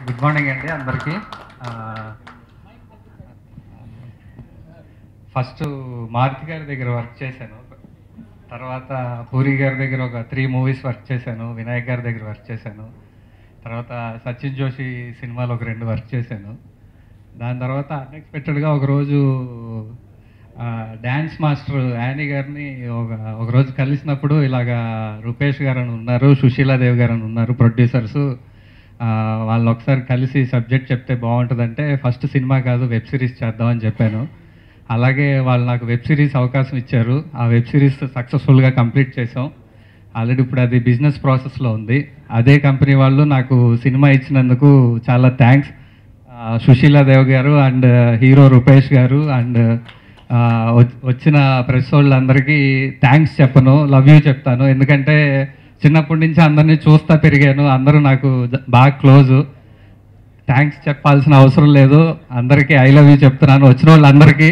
good morning అండి అందరికీ first Maruti గారి దగ్గర వర్క్ చేశాను తర్వాత పూరి గారి దగ్గర ఒక త్రీ మూవీస్ వర్క్ చేశాను వినాయక్ గారి దగ్గర వర్క్ చేశాను తర్వాత సచిన్ జోషి సినిమాలో ఒక రెండు వర్క్ చేశాను దాని తర్వాత అన్ఎక్స్పెక్టెడ్గా ఒకరోజు డ్యాన్స్ మాస్టర్ యానీ గారిని ఒక ఒకరోజు కలిసినప్పుడు ఇలాగా రూపేష్ గారు అని ఉన్నారు సుశీలాదేవి గారు అని ఉన్నారు ప్రొడ్యూసర్స్ వాళ్ళు ఒకసారి కలిసి సబ్జెక్ట్ చెప్తే బాగుంటుందంటే ఫస్ట్ సినిమా కాదు వెబ్ సిరీస్ చేద్దామని చెప్పాను అలాగే వాళ్ళు నాకు వెబ్ సిరీస్ అవకాశం ఇచ్చారు ఆ వెబ్ సిరీస్ సక్సెస్ఫుల్గా కంప్లీట్ చేసాం ఆల్రెడీ ఇప్పుడు అది బిజినెస్ ప్రాసెస్లో ఉంది అదే కంపెనీ వాళ్ళు నాకు సినిమా ఇచ్చినందుకు చాలా థ్యాంక్స్ సుశీలాదేవ్ గారు అండ్ హీరో రూపేష్ గారు అండ్ వచ్చిన ప్రెస్ వాళ్ళందరికీ థ్యాంక్స్ చెప్పను లవ్ యూ చెప్తాను ఎందుకంటే చిన్నప్పటి నుంచి అందరినీ చూస్తా పెరిగాను అందరూ నాకు జ- బాగా క్లోజు థ్యాంక్స్ చెప్పాల్సిన అవసరం లేదు అందరికీ ఐ లవ్ యూ చెప్తున్నాను వచ్చిన వాళ్ళందరికీ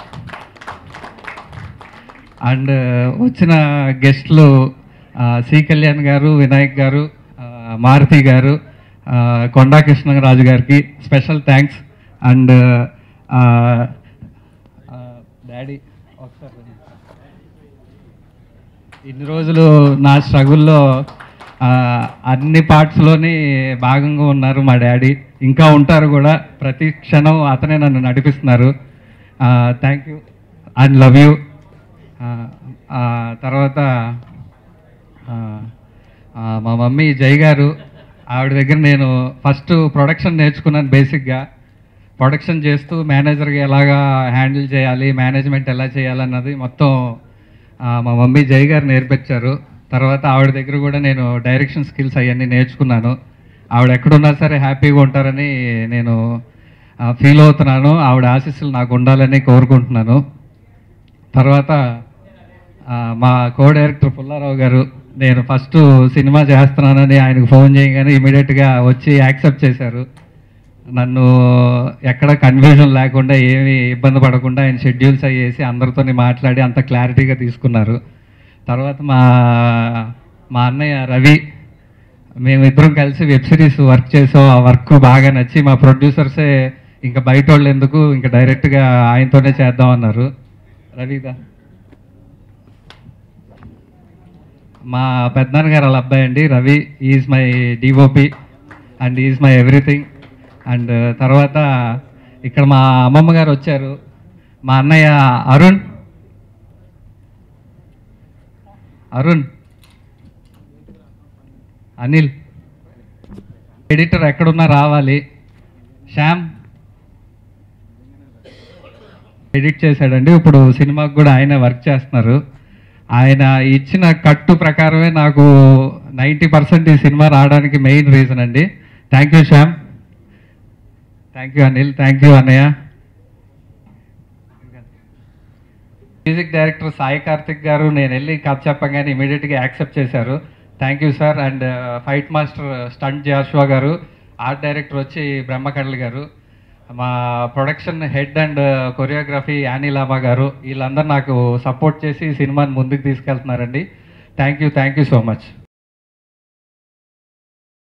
అండ్ వచ్చిన గెస్ట్లు సి కళ్యాణ్ గారు వినాయక్ గారు ఆ, మారుతి గారు ఆ, కొండా కృష్ణరాజు గారికి స్పెషల్ థ్యాంక్స్ అండ్ డాడీ ఒకసారి ఇన్ని రోజులు నా స్ట్రగుల్లో ఆ, అన్ని పార్ట్స్లోని భాగంగా ఉన్నారు మా డాడీ ఇంకా ఉంటారు కూడా ప్రతి క్షణం అతనే నన్ను నడిపిస్తున్నారు thank you and love you తర్వాత ఆ, ఆ, మా మమ్మీ జై గారు ఆవిడ దగ్గర నేను ఫస్ట్ ప్రొడక్షన్ నేర్చుకున్నాను బేసిక్గా ప్రొడక్షన్ చేస్తూ మేనేజర్గా ఎలాగా హ్యాండిల్ చేయాలి మేనేజ్మెంట్ ఎలా చేయాలన్నది మొత్తం ఆ, మా మమ్మీ జై గారు నేర్పించారు తర్వాత ఆవిడ దగ్గర కూడా నేను డైరెక్షన్ స్కిల్స్ అవన్నీ నేర్చుకున్నాను ఆవిడ ఎక్కడున్నా సరే హ్యాపీగా ఉంటారని నేను ఫీల్ అవుతున్నాను ఆవిడ ఆశీస్సులు నాకు ఉండాలని కోరుకుంటున్నాను తర్వాత ఆ, మా కో డైరెక్టర్ పుల్లారావు గారు నేను ఫస్ట్ సినిమా చేస్తున్నానని ఆయనకు ఫోన్ చేయగానే ఇమీడియట్గా వచ్చి యాక్సెప్ట్ చేశారు నన్ను ఎక్కడ కన్ఫ్యూజన్ లేకుండా ఏమి ఇబ్బంది పడకుండా ఆయన షెడ్యూల్స్ అయ్యేసి అందరితోని మాట్లాడి అంత క్లారిటీగా తీసుకున్నారు తర్వాత మా మా అన్నయ్య రవి మేమిద్దరం కలిసి వెబ్ సిరీస్ వర్క్ చేసాం ఆ వర్క్ బాగా నచ్చి మా ప్రొడ్యూసర్సే ఇంకా బయట వాళ్ళు ఎందుకు ఇంకా డైరెక్ట్గా ఆయనతోనే చేద్దాం అన్నారు రవిదా మా పెద్దనాన్న గారు వాళ్ళ అబ్బాయి అండి Ravi is my DOP and is my everything and తర్వాత ఇక్కడ మా అమ్మమ్మ గారు వచ్చారు మా అన్నయ్య అరుణ్ అరుణ్ అనిల్ ఎడిటర్ ఎక్కడున్నా రావాలి శ్యామ్ ఎడిట్ చేశాడండి ఇప్పుడు సినిమాకి కూడా ఆయన వర్క్ చేస్తున్నారు ఆయన ఇచ్చిన కట్టు ప్రకారమే నాకు నైంటీ పర్సెంట్ ఈ సినిమా రావడానికి మెయిన్ రీజన్ అండి thank you Shyam thank you Anil thank you అన్నయ్య మ్యూజిక్ డైరెక్టర్ సాయి కార్తిక్ గారు నేను వెళ్ళి కథ చెప్పగానే ఇమీడియట్గా యాక్సెప్ట్ చేశారు thank you sir and fight master stunt Joshua గారు ఆర్ట్ డైరెక్టర్ వచ్చి బ్రహ్మకండ్ల గారు మా production head and choreography Annie లాబా గారు వీళ్ళందరూ నాకు సపోర్ట్ చేసి ఈ సినిమాని ముందుకు తీసుకెళ్తున్నారండి thank you thank you so much